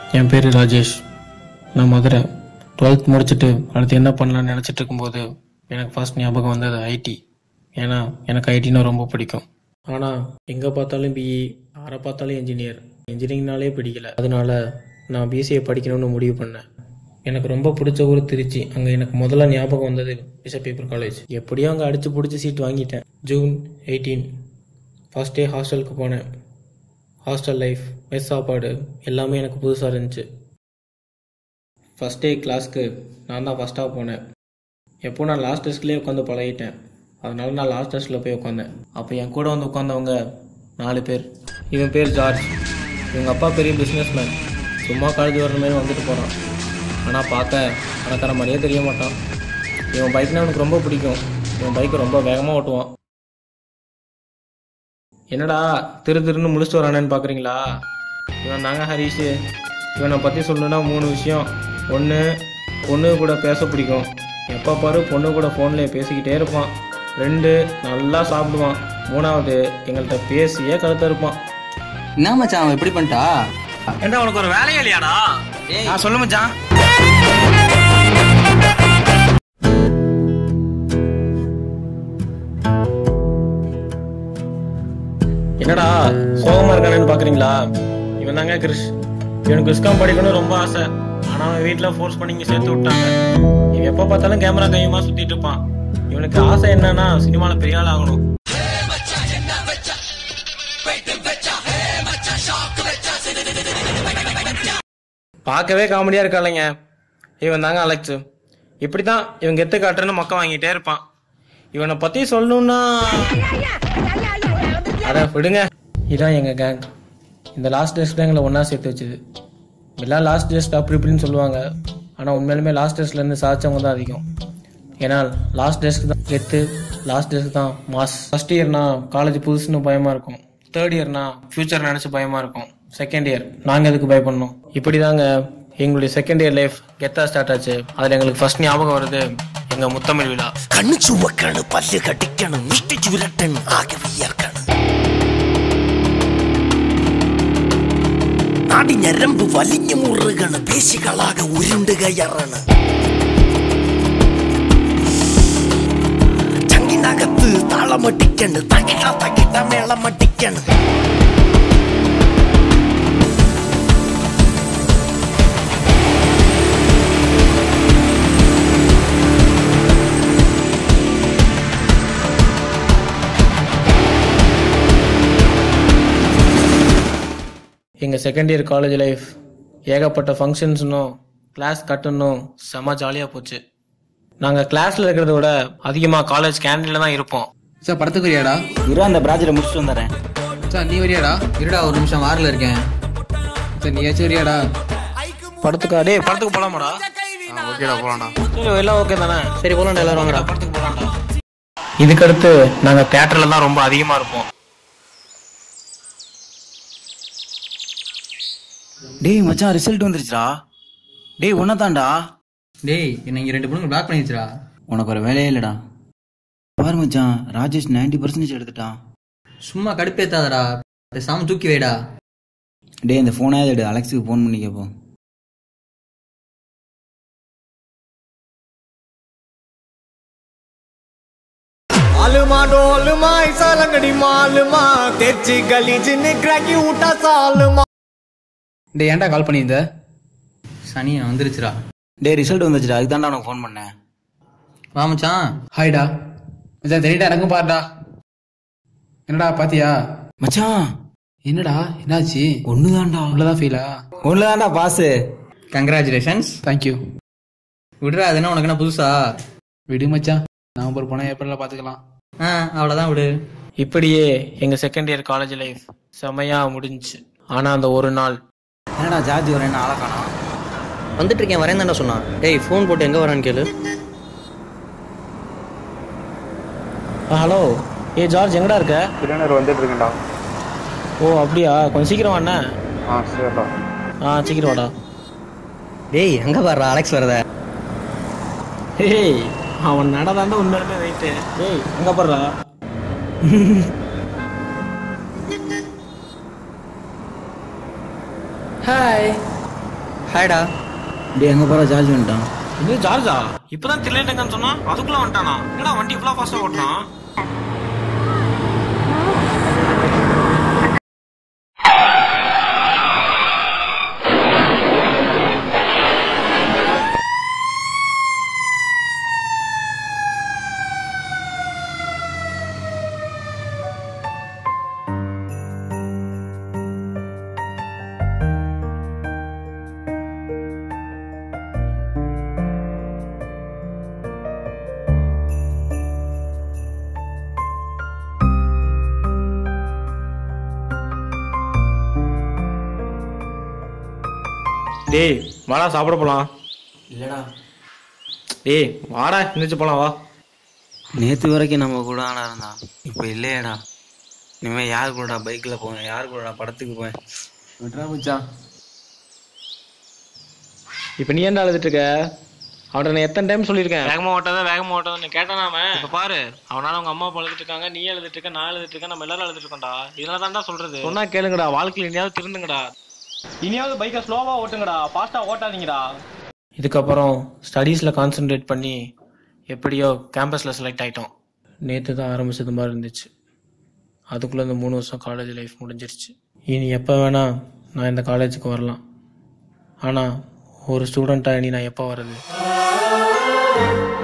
என் பேர் ராஜேஷ் நான் மதுரை டுவெல்த் முடிச்சுட்டு அடுத்து என்ன பண்ணலாம்னு நினச்சிட்டு இருக்கும்போது எனக்கு ஃபர்ஸ்ட் ஞாபகம் வந்தது ஐடி ஏன்னா எனக்கு ஐடினா ரொம்ப பிடிக்கும் ஆனால் எங்கே பார்த்தாலும் பிஇ யாரை பார்த்தாலும் இன்ஜினியர் இன்ஜினியரிங்னாலே பிடிக்கல அதனால நான் பிசிஏ படிக்கணும்னு முடிவு பண்ணேன் எனக்கு ரொம்ப பிடிச்ச ஊர் திருச்சி அங்கே எனக்கு முதல்ல ஞாபகம் வந்தது பிஷப் பேப்பர் காலேஜ் எப்படியோ அங்கே அடித்து பிடிச்சி சீட் வாங்கிட்டேன் ஜூன் எயிட்டீன் ஃபர்ஸ்ட் டே ஹாஸ்டலுக்கு போனேன் ஹாஸ்டல் லைஃப் மெஸ் சாப்பாடு எல்லாமே எனக்கு புதுசாக இருந்துச்சு ஃபஸ்ட் டே கிளாஸ்க்கு நான் தான் ஃபஸ்ட்டாக போனேன் எப்போ நான் லாஸ்ட் டெஸ்க்லேயே உட்காந்து பழகிட்டேன் அதனால நான் லாஸ்ட் டெஸ்ட்டில் போய் உட்காந்தேன் அப்போ என் கூட வந்து உட்காந்தவங்க நாலு பேர் இவன் பேர் ஜார்ஜ் இவங்க அப்பா பெரிய பிஸ்னஸ் மேன் சும்மா காலேஜ் வர்ற மாதிரி வந்துட்டு போகிறான் ஆனால் பார்க்க பணக்கார மாதிரியே தெரிய மாட்டான் இவன் பைக்னா எனக்கு ரொம்ப பிடிக்கும் இவன் பைக்கை ரொம்ப வேகமாக ஓட்டுவான் என்னடா திரு திருன்னு முடிச்சுட்டு வரானேன்னு பார்க்குறீங்களா இவன் தாங்க ஹரிஷ் இவனை பற்றி சொல்லணும்னா மூணு விஷயம் ஒன்று பொண்ணு கூட பேச பிடிக்கும் எப்போ பாரு பொண்ணு கூட ஃபோனில் பேசிக்கிட்டே இருப்பான் ரெண்டு நல்லா சாப்பிடுவான் மூணாவது எங்கள்கிட்ட பேசியே கருத்து இருப்பான் என்ன மச்சான் அவன் எப்படி பண்ணிட்டா ஏண்டா உனக்கு ஒரு வேலையே இல்லையாடா நான் சொல்ல மச்சான் என்னடா சோகமா இருக்கானேன்னு பாக்குறீங்களா இவன் தாங்க கிறிஷ் இவனுக்கு விஸ்காம் படிக்கணும்னு ரொம்ப ஆசை ஆனா அவன் வீட்டுல ஃபோர்ஸ் பண்ணி இங்க சேர்த்து விட்டாங்க இவன் எப்ப பார்த்தாலும் கேமரா கையுமா சுத்திட்டு இருப்பான் இவனுக்கு ஆசை என்னன்னா சினிமால பெரிய ஆள் ஆகணும் பார்க்கவே காமெடியா இருக்காளைங்க இவன் தாங்க அலெக்ஸ் இப்படிதான் இவன் கெத்து காட்டுறன்னு மொக்க வாங்கிட்டே இருப்பான் இவனை பத்தி சொல்லணும்னா அட விடுங்க இதான் எங்க கேங் இந்த லாஸ்ட் டெஸ்ட் எங்களை ஒன்றா சேர்த்து வச்சுது எல்லாம் லாஸ்ட் டெஸ்ட் அப்படி இப்படின்னு சொல்லுவாங்க ஆனால் உண்மையிலுமே லாஸ்ட் டெஸ்ட்லேருந்து சாதிச்சவங்க தான் அதிகம் ஏன்னா லாஸ்ட் டெஸ்க் தான் கெத்து லாஸ்ட் டெஸ்க் தான் மாஸ் ஃபர்ஸ்ட் இயர்னா காலேஜ் புதுசுன்னு பயமாக இருக்கும் தேர்ட் இயர்னா ஃபியூச்சர் நினச்சி பயமாக இருக்கும் செகண்ட் இயர் நாங்கள் எதுக்கு பயப்படணும் இப்படி தாங்க எங்களுடைய செகண்ட் இயர் லைஃப் கெத்தா ஸ்டார்ட் ஆச்சு அதில் எங்களுக்கு ஃபர்ஸ்ட் ஞாபகம் வருது எங்கள் முத்தமிழ் விழா കണ്ണു ചുവക്കാണ് പല്ല് കടിക്കണം മുഷ്ടി ചുരട്ടണ് ആകെ വിയർക്കണം നാടി ഞരമ്പ് വലിഞ്ഞു മുറുകണ് പേശികളാകെ ഉരുണ്ട് കയറണ് ചങ്കിനകത്ത് താളമട്ടിക്കണ് തകിട തകിട മേളമട്ടിക്കണ് எங்கள் செகண்ட் இயர் காலேஜ் லைஃப் ஏகப்பட்ட ஃபங்க்ஷன்ஸ்னும் கிளாஸ் கட்டணும் செம ஜாலியாக போச்சு நாங்கள் கிளாஸில் இருக்கிறத விட அதிகமாக காலேஜ் கேண்டீனில் தான் இருப்போம் சார் படத்துக்கு வரியாடா இரு அந்த ப்ராஜெக்டை முடிச்சுட்டு வந்துடுறேன் சார் நீ வரியாடா இருடா ஒரு நிமிஷம் வாரில் இருக்கேன் சார் நீ ஏச்சும் வரியாடா படத்துக்கா டேய் படத்துக்கு போகலாமாடா ஓகேடா போலாம்டா சரி எல்லாம் ஓகே தானே சரி போகலாம்டா எல்லாரும் வாங்கடா படத்துக்கு போகலாம்டா இதுக்கடுத்து நாங்கள் தேட்டரில் தான் ரொம்ப அதிகமாக இருப்போம் டேய் மச்சான் ரிசல்ட் வந்துருச்சுடா டேய் உன்னதான்டா டேய் என்ன இங்க ரெண்டு பொண்ணுங்க பிளாக் பண்ணிடுச்சுடா உனக்கு ஒரு வேலையே இல்லடா பாரு மச்சான் ராஜேஷ் 90% பர்சன்டேஜ் எடுத்துட்டான் சும்மா கடுப்பேத்தாதடா பேசாம தூக்கி வைடா டேய் இந்த ஃபோனே எடு அலெக்ஸுக்கு ஃபோன் பண்ணி கேட்போம் आलमा डोलमा ऐसा लंगड़ी मालमा तेची गली जिन्हें क्रैकी उठा सालमा டேய் ஏன்டா கால் பண்ணியிருந்த சனி வந்துருச்சுடா டேய் ரிசல்ட் வந்துச்சுடா அதுக்கு தான்டா உனக்கு ஃபோன் பண்ணேன் வா மச்சான் ஹாய்டா மச்சான் தெரியுடா எனக்கும் பாருடா என்னடா பாத்தியா மச்சான் என்னடா என்னாச்சு ஒண்ணுதான்டா உள்ளதான் ஃபீலா ஒண்ணுதான்டா பாசு கங்க்ராச்சுலேஷன்ஸ் தேங்க்யூ விடுறா அது என்ன உனக்கு என்ன புதுசா விடு மச்சான் நவம்பர் போனால் ஏப்ரலில் பார்த்துக்கலாம் ஆ அவ்வளோதான் விடு இப்படியே எங்கள் செகண்ட் இயர் காலேஜ் லைஃப் செமையாக முடிஞ்சுச்சு ஆனால் அந்த ஒரு நாள் என்னடா ஜார்ஜ் வரேன் ஆளை காணோம் வந்துட்டு இருக்கேன் வரேன் தானே சொன்னான் டேய் ஃபோன் போட்டு எங்கே வரான்னு கேளு ஹலோ ஏ ஜார்ஜ் எங்கடா இருக்க திருநர் வந்துட்டு இருக்கேன்டா ஓ அப்படியா கொஞ்சம் சீக்கிரம் வாண்ணே ஆ சரிடா ஆ சீக்கிரம் வாடா டேய் எங்கே வர்றா அலெக்ஸ் வரத ஏய் அவன் நடதாண்டா உண்மையிலுமே வெயிட்டு ஏய் எங்க போடுறா ஹாய் ஹாய்டா டேய் எங்கே போகிற சார்ஜ் வந்துட்டான் இன்னும் ஜார்ஜா இப்பதான் தில்லைட்டங்கன்னு சொன்னா அதுக்குள்ள வந்துட்டானா என்னடா வண்டி இவ்வளோ ஃபாஸ்ட்டாக ஓட்டுறான் டேய் வாடா சாப்பிட போலாம் இல்லைடா டேய் வாடா எந்திரிச்சு போலாம் வா நேற்று வரைக்கும் நம்ம கூட ஆனா இருந்தான் இப்போ இல்லையேடா இனிமேல் யார் கூடடா பைக்கில் போவேன் யார் கூடடா படத்துக்கு போவேன் விட்றா மச்சான் இப்போ நீ ஏன்டா அழுதுட்டு இருக்க அவன்கிட்ட நான் எத்தனை டைம் சொல்லியிருக்கேன் வேகமாக ஓட்டாத வேகமாக ஓட்டாதன்னு கேட்டான் அவன் இப்போ பாரு அவனால அவங்க அம்மா அப்பா அழுதுட்டு இருக்காங்க நீ அழுதுட்டு இருக்க நான் அழுதுட்டு இருக்கேன் நம்ம எல்லாரும் அழுதுட்டு இருக்கோம்டா இதனால தான்டா சொல்றது சொன்னா கேளுங்கடா வாழ்க்கையில் இனியாவது திருந்துங்கடா இனியாவது பைக்கை ஸ்லோவா ஓட்டுங்கடா ஃபாஸ்டா ஓட்டாதீங்கடா இதுக்கப்புறம் ஸ்டடீஸில் கான்சென்ட்ரேட் பண்ணி எப்படியோ கேம்பஸில் செலக்ட் ஆகிட்டோம் நேற்று தான் ஆரம்பிச்சது மாதிரி இருந்துச்சு அதுக்குள்ளே இந்த மூணு வருஷம் காலேஜ் லைஃப் முடிஞ்சிருச்சு இனி எப்போ வேணால் நான் இந்த காலேஜுக்கு வரலாம் ஆனால் ஒரு ஸ்டூடெண்ட்டாக இனி நான் எப்போ வர்றது